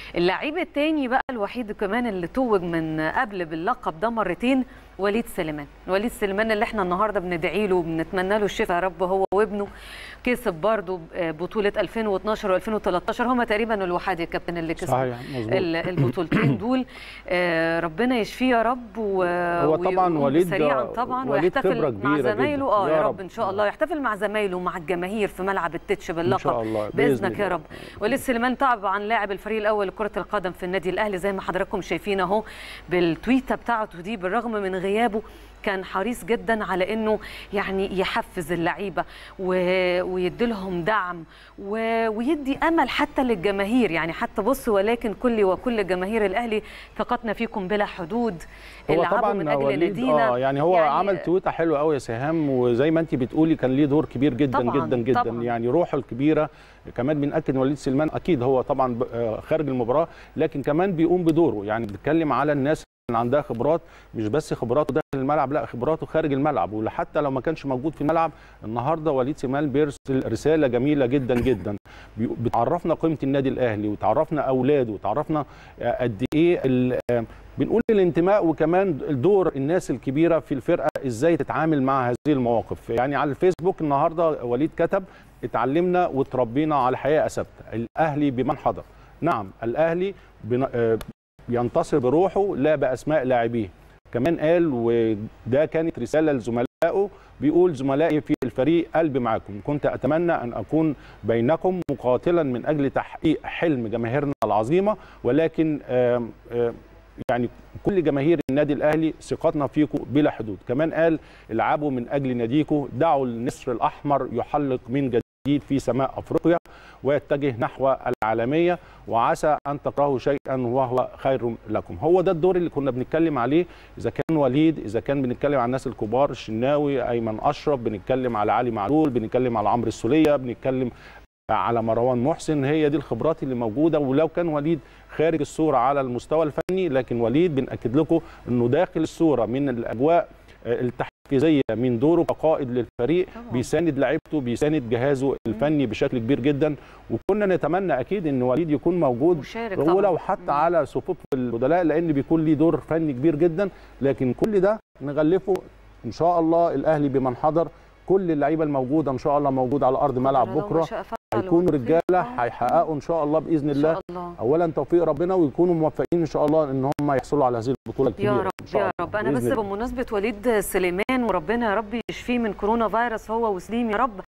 اللعيب التاني بقى الوحيد كمان اللي توج من قبل باللقب ده مرتين وليد سليمان وليد سليمان اللي احنا النهارده بندعي له وبنتمنى له الشفاء يا رب هو وابنه كسب برضه بطوله 2012 و2013 هما تقريبا الوحيد يا كابتن اللي كسبوا صحيح مظبوط ال- البطولتين دول آه، ربنا يشفيه يا رب و... هو طبعاً ويقوم وليد- سريعا طبعا وليد خبرة ويحتفل مع كبيرة زمايله جداً. اه يا يا رب. رب ان شاء الله يحتفل مع زمايله ومع الجماهير في ملعب التتش باللقب شاء الله، بإذن باذنك يا الله. رب وليد سليمان طبعا لاعب الفريق الاول لكره القدم في النادي الاهلي زي ما حضراتكم شايفين اهو بالتويته بتاعته دي بالرغم من غيابه كان حريص جدا على انه يعني يحفز اللعيبه و... ويديلهم دعم و... ويدي امل حتى للجماهير يعني حتى بص ولكن كل وكل جماهير الاهلي ثقتنا فيكم بلا حدود هو العبوا طبعا من اجل وليد نادينا اه يعني هو يعني- يعني عمل تويته حلوه قوي يا سهام وزي ما انت بتقولي كان ليه دور كبير جدا طبعاً، جدا جدا طبعاً. يعني روحه الكبيره كمان بنأكد ان وليد سليمان اكيد هو طبعا ب- آه، خارج المباراه لكن كمان بيقوم بدوره يعني بنتكلم على الناس اللي عندها خبرات مش بس خبراته داخل الملعب لا خبراته خارج الملعب وحتى لو ما كانش موجود في الملعب النهارده وليد سليمان بيرسل رساله جميله جدا جدا بي- بتعرفنا قيمه النادي الاهلي وتعرفنا اولاده وتعرفنا آه، قد ايه ال- آه، بنقول الانتماء وكمان دور الناس الكبيره في الفرقه ازاي تتعامل مع هذه المواقف يعني على الفيسبوك النهارده وليد كتب اتعلمنا وتربينا على حياه ثابته الاهلي بمن حضر نعم الاهلي بن- آه، ينتصر بروحه لا باسماء لاعبيه كمان قال وده كانت رساله لزملائه بيقول زملائي في الفريق قلبي معاكم كنت اتمنى ان اكون بينكم مقاتلا من اجل تحقيق حلم جماهيرنا العظيمه ولكن آم آم يعني كل جماهير النادي الاهلي ثقتنا فيكم بلا حدود كمان قال العبوا من اجل ناديكم دعوا النسر الاحمر يحلق من جديد في سماء افريقيا ويتجه نحو العالميه وعسى ان تكرهوا شيئا وهو خير لكم هو ده الدور اللي كنا بنتكلم عليه اذا كان وليد اذا كان بنتكلم عن الناس الكبار الشناوي ايمن اشرف بنتكلم على علي معلول بنتكلم على عمرو السوليه بنتكلم على مروان محسن هي دي الخبرات اللي موجوده ولو كان وليد خارج الصوره على المستوى الفني لكن وليد بنأكد لكم انه داخل الصوره من الاجواء آه، التحفيزيه من دوره كقائد للفريق طبعاً. بيساند لعيبته بيساند جهازه الفني بشكل كبير جدا وكنا نتمنى اكيد ان وليد يكون موجود مشارك طبعا ولو حتى على صفوف البدلاء لان بيكون ليه دور فني كبير جدا لكن كل ده نغلفه ان شاء الله الاهلي بمن حضر كل اللعيبه الموجوده ان شاء الله موجوده على ارض ملعب لو ما بكره شاء فعل هيكونوا وخير. رجاله آه. هيحققوا ان شاء الله باذن ان الله شاء الله اولا توفيق ربنا ويكونوا موفقين ان شاء الله ان هم يحصلوا على هذه البطوله الكبيره يا إن رب شاء يا الله. رب انا بإذن بس الله. بمناسبه وليد سليمان وربنا يا رب يشفيه من كورونا فيروس هو وسليم يا رب